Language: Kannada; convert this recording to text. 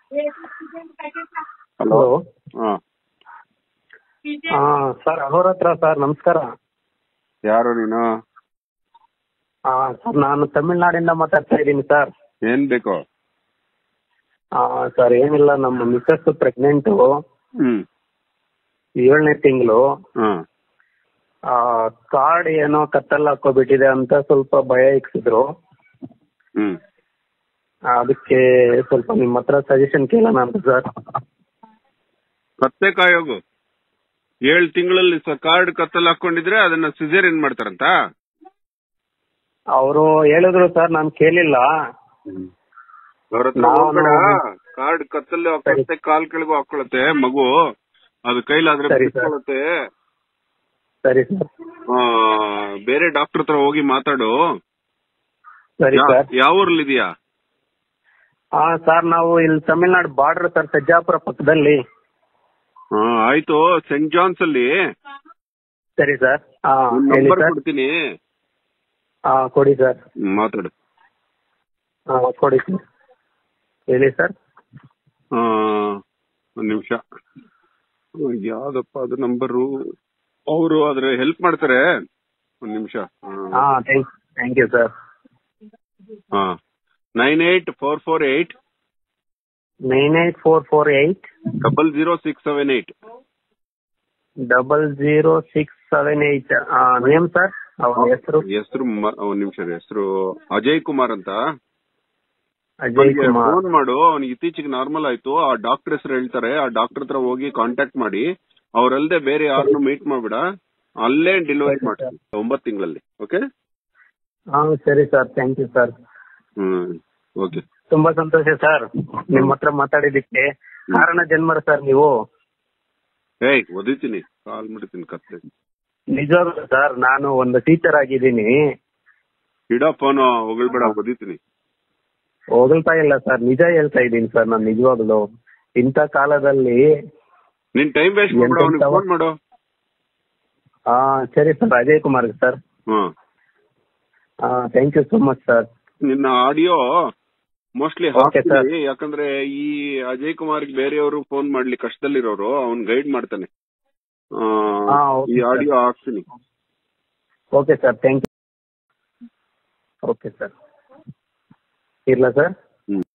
ಹಲೋ ಹಾ ಹಾ ಸರ್ ಅಹೋರಾತ್ರ ಸರ್ ನಮಸ್ಕಾರ ಯಾರು ನೀನು ಹಾ ಸರ್ ನಾನು ತಮಿಳ್ನಾಡಿಂದ ಮಾತಾಡ್ತಾ ಇದ್ದೀನಿ ಸರ್ ಏನ್ ಬೇಕು ಹಾ ಸರ್ ಏನಿಲ್ಲ ನಮ್ಮ ಮಿಸ್ಸಸ್ ಪ್ರೆಗ್ನೆಂಟು ಹ್ಮ್ ಏಳನೇ ತಿಂಗಳು ಹಾ ಕಾರ್ಡ್ ಏನೋ ಕತ್ತಲ್ಲಿ ಹಾಕೋಬಿಟ್ಟಿದೆ ಅಂತ ಸ್ವಲ್ಪ ಭಯ ಇಕ್ಸಿದ್ರು ಹ್ಮ್ ಆ, ಅದಕ್ಕೆ ಸ್ವಲ್ಪ ನಿಮ್ಮ ಹತ್ರ ಸಜೆಷನ್ ಕೇಳೋಣ ಅಂತ ಸರ್ ಕತ್ತೆ ಕಾಯೋಗು ಏಳು ತಿಂಗಳಲ್ಲಿ ಕಾರ್ಡ್ ಕತ್ತಲ್ಲಿ ಹಾಕೊಂಡಿದ್ರೆ ಅದನ್ನ ಸಿಸೇರಿಯನ್ ಮಾಡ್ತಾರಂತ ಅವರು ಹೇಳಿದ್ರು ಸರ್ ನಾನು ಕೇಳಿಲ್ಲ ಅವ್ರ ಹತ್ರ ನಾವು- ಹೋಗ್ಬೇಡ ಕಾರ್ಡ್ ಕತ್ತಲ್ಲಿ ಹಾಕೊಳುತ್ತೆ ಕಾಲ್ ಕೆಳಗೂ ಹಾಕೊಳತ್ತೆ ಮಗು ಅದು ಕೈಲಾದ್ರೆ ಸರಿ, ಸರ್. ಬಿಟ್ಕೊಳತ್ತೆ ಸರಿ ಸರ್ ಆ, ಬೇರೆ ಡಾಕ್ಟರ್ ಹತ್ರ ಹೋಗಿ ಮಾತಾಡು ಸರಿ ಯಾ- ಸರ್ ಯಾವ ಊರ್ಲಿದ್ಯಾ ಹಾ ಸರ್ ನಾವು ಇಲ್ಲಿ ತಮಿಳ್ನಾಡು ಬಾರ್ಡರ್ ಸರ್ ಸಜ್ಜಾಪುರ ಪಕ್ಕದಲ್ಲಿ ಹಾ ಆಯ್ತು ಸೆಂಟ್ ಜಾನ್ಸ್ ಅಲ್ಲಿ ಸರಿ ಸರ್ ಹಾ ಹೇಳಿ ನಂಬರ್ ಸರ್ ಕೊಡ್ತೀನಿ ಹಾ ಕೊಡಿ ಸರ್ ಹ್ಮ್, ಮಾತಾಡು ಹಾ ಕೊಡಿ ಸರ್ ಹೇಳಿ ಸರ್ ಆ, ಒಂದ್ ನಿಮಿಷ ಯಾವ್ದಪ್ಪ ಅದು ನಂಬರು ಅವರು ಆದ್ರೆ ಹೆಲ್ಪ್ ಮಾಡ್ತಾರೆ ಒಂದ್ ನಿಮಿಷ ಹಾ ಥ್ಯಾಂಕ್ ಥ್ಯಾಂಕ್ ಯು ಸರ್ ಹಾ nine eight four four eight nine eight four four eight double zero six seven eight double zero six seven eight name sir ಅವ್ರ ಹೆಸರು ಹೆಸರು ಒಂದ್ ನಿಮಿಷ ಹೆಸರು ಅಜಯ್ ಕುಮಾರ್ ಅಂತ ಅಜಯ್ ಕುಮಾರ್ ಫೋನ್ ಮಾಡು ಅವ್ನಿಗೆ ಇತ್ತೀಚೆಗೆ ನಾರ್ಮಲ್ ಆಯ್ತು ಆ ಡಾಕ್ಟರ್ ಹೆಸರು ಹೇಳ್ತಾರೆ ಆ ಡಾಕ್ಟರ್ ಹತ್ರ ಹೋಗಿ ಕಾಂಟ್ಯಾಕ್ಟ್ ಮಾಡಿ ಅವ್ರಲ್ದೆ ಬೇರೆ ಯಾರನ್ನು ಮೀಟ್ ಮಾಡ್ಬೇಡ ಅಲ್ಲೇ ಡೆಲಿವರಿ ಮಾಡ್ತೀನಿ ಒಂಬತ್ತು ತಿಂಗಳಲ್ಲಿ ಓಕೆ ಹಾ ಸರಿ sir thank you sir hmm okay ತುಂಬಾ ಸಂತೋಷ ಸರ್ ನಿಮ್ಮ ಹತ್ರ ಮಾತಾಡಿದಕ್ಕೆ ಕಾರಣ ಜನ್ಮರ ಸರ್ ನೀವು ಏಯ್ ಒದಿತೀನಿ ಕಾಲ್ ಮಾಡ್ತೀನಿ ಕತ್ತೆ ನಿಜವಾಗ್ಲೂ ಸರ್ ನಾನು ಒಂದು ಟೀಚರ್ ಆಗಿದ್ದೀನಿ ಇಡ ಫೋನ್ ಹೊಗಳ್ಬೇಡ ಒದಿತೀನಿ ಹೊಗಳ್ತಾ ಇಲ್ಲ ಸರ್ ನಿಜ ಹೇಳ್ತಾ ಇದ್ದೀನಿ ಸರ್ ನಾನು ನಿಜವಾಗ್ಲು ಇಂಥ ಕಾಲದಲ್ಲಿ ನಿನ್ ಟೈಮ್ ವೇಸ್ಟ್ ಮಾಡ್ಬೇಡ ಅವ್ನಿಗೆ ಎಂತೆಂಥವ- ಫೋನ್ ಮಾಡು ಹಾ ಸರಿ sir Ajay Kumar sir hmm ಹಾ thank you so much sir ನಿನ್ನ ಆಡಿಯೋ ಮೋಸ್ಟ್ಲಿ Okay, sir. ಹಾಕ್ತೀನಿ ಯಾಕಂದ್ರೆ ಈ ಅಜಯ್ ಕುಮಾರ್ ಬೇರೆಯವರು ಫೋನ್ ಮಾಡ್ಲಿ ಕಷ್ಟದಲ್ಲಿರೋರು ಅವ್ನ್ ಗೈಡ್ ಮಾಡ್ತಾನೆ ಆ, ಹಾ, okay, ಈ sir. ಆಡಿಯೋ ಹಾಕ್ತೀನಿ okay sir thank you okay sir ಇರ್ಲಾ ಸರ್